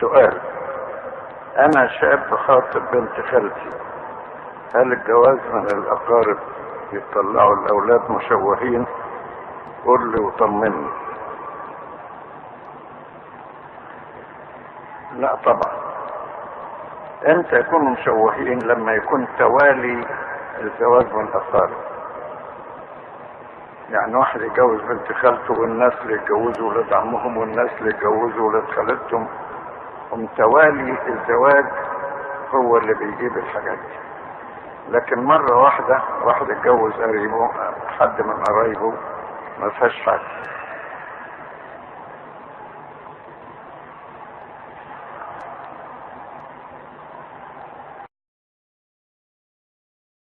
سؤال انا شاب خاطب بنت خالتي هل الجواز من الاقارب يطلعوا الاولاد مشوهين قول لي وطمني لا طبعا امتى يكونوا مشوهين لما يكون توالي الزواج من الاقارب يعني واحد يتجوز بنت خالته والناس اللي يتجوزوا ولاد عمهم والناس اللي يتجوزوا ولاد خالتهم هم توالي الزواج هو اللي بيجيب الحاجات دي لكن مرة واحدة واحد اتجوز قريبه حد من قرايبه ما فيهاش حاجة